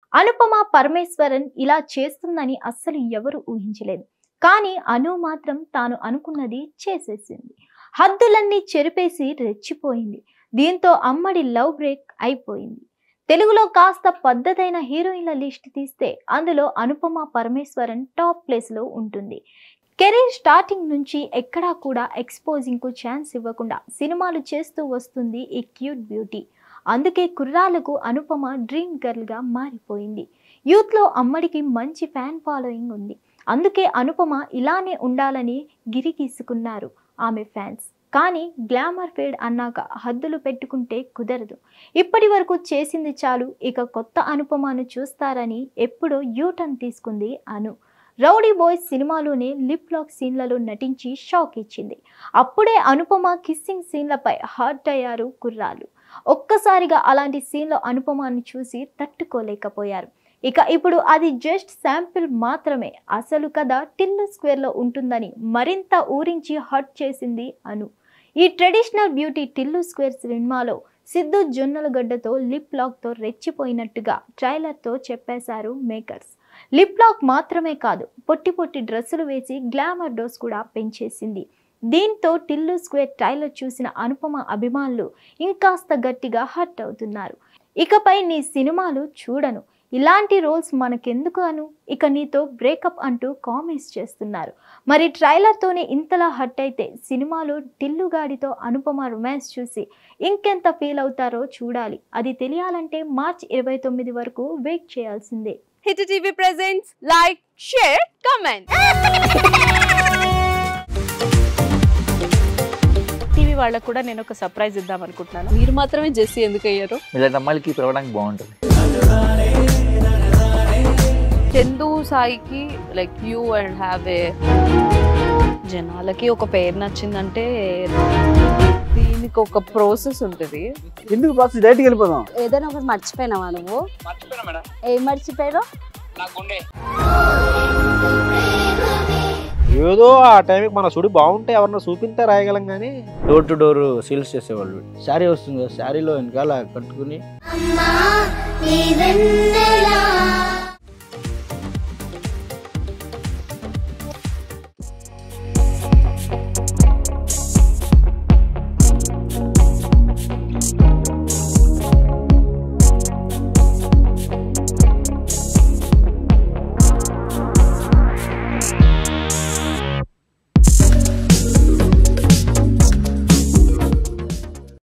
అనుపమ పరమేశ్వరన్ ఇలా చేస్తుందని అస్సలు ఎవరు ఊహించలేదు కానీ అను మాత్రం తాను అనుకున్నది చేసేసింది హద్దులన్నీ చెరిపేసి రెచ్చిపోయింది దీంతో అమ్మడి లవ్ బ్రేక్ అయిపోయింది తెలుగులో కాస్త పద్ధతైన హీరోయిన్ల లిస్ట్ తీస్తే అందులో అనుపమ పరమేశ్వరన్ టాప్ ప్లేస్లో ఉంటుంది కెరీర్ స్టార్టింగ్ నుంచి ఎక్కడా కూడా ఎక్స్పోజింగ్కు ఛాన్స్ ఇవ్వకుండా సినిమాలు చేస్తూ వస్తుంది ఈ క్యూట్ బ్యూటీ అందుకే కుర్రాలకు అనుపమ డ్రీమ్ గర్ల్గా మారిపోయింది యూత్లో అమ్మడికి మంచి ఫ్యాన్ ఫాలోయింగ్ ఉంది అందుకే అనుపమ ఇలానే ఉండాలని గిరిగీసుకున్నారు ఆమె ఫ్యాన్స్ కానీ గ్లామర్ ఫేడ్ అన్నాక హద్దులు పెట్టుకుంటే కుదరదు ఇప్పటి వరకు చేసింది చాలు ఇక కొత్త అనుపమను చూస్తారని ఎప్పుడో యూటర్న్ తీసుకుంది అను రౌడీ బాయ్స్ సినిమాలోనే లిప్ లాక్ సీన్లలో నటించి షాక్ ఇచ్చింది అప్పుడే అనుపమ కిస్సింగ్ సీన్లపై హర్ట్ అయ్యారు కుర్రాలు ఒక్కసారిగా అలాంటి సీన్లో అనుపమాను చూసి తట్టుకోలేకపోయారు ఇక ఇప్పుడు అది జస్ట్ శాంపిల్ మాత్రమే అసలు కథ టిల్లు స్క్వేర్లో ఉంటుందని మరింత ఊరించి హర్ట్ చేసింది అను ఈ ట్రెడిషనల్ బ్యూటీ టిల్లు స్క్వేర్ సినిమాలో సిద్ధు జొన్నలగడ్డతో లిప్ లాక్తో రెచ్చిపోయినట్టుగా ట్రైలర్తో చెప్పేశారు మేకర్స్ లిప్ లాక్ మాత్రమే కాదు పొట్టి పొట్టి డ్రెస్సులు వేసి గ్లామర్ డోస్ కూడా పెంచేసింది దీంతో టిల్లు స్క్వేర్ ట్రైలర్ చూసిన అనుపమ అభిమానులు ఇంకాస్త గట్టిగా హర్ట్ అవుతున్నారు ఇకపై నీ సినిమాలు చూడను ఇలాంటి రోల్స్ మనకెందుకు అను ఇక నీతో బ్రేకప్ అంటూ కామెంట్స్ చేస్తున్నారు మరి ట్రైలర్తోనే ఇంతలా హర్ట్ అయితే సినిమాలో టిల్లుగాడితో అనుపమ రొమాన్స్ చూసి ఇంకెంత ఫీల్ అవుతారో చూడాలి అది తెలియాలంటే మార్చ్ ఇరవై తొమ్మిది వరకు వెయిట్ చేయాల్సిందే hit TV presents like share comment TV వాళ్ళకు కూడా నేను ఒక సర్ప్రైజ్ ఇద్దాం అనుకుంటున్నాను మీరు మాత్రమే జెస్సీ ఎందుకు అయ్యారు ఇలాంటి అమ్మాయిలకి పిలవడానికి బాగుంటుంది చందు సాయికి like you and have a జనాలకి ఒక పేరు నచ్చిందంటే దీనికి ఒక ప్రాసెస్ ఉంటుంది ఎందుకు ప్రాసెస్ డైరెక్ట్కి వెళ్ళిపోదాం ఏదైనా ఒకటి మర్చిపోయినావా నువ్వు ఏం మర్చిపోయావు ఏదో ఆ టైంకి మన సుడి బాగుంటే ఎవరన్నా చూపిస్తే రాయగలం కానీ డోర్ టు డోర్ సేల్స్ చేసేవాళ్ళు శారీ వస్తుంది కదా శారీలో వెనకాల కట్టుకుని అమ్మా నీ వెన్నెలా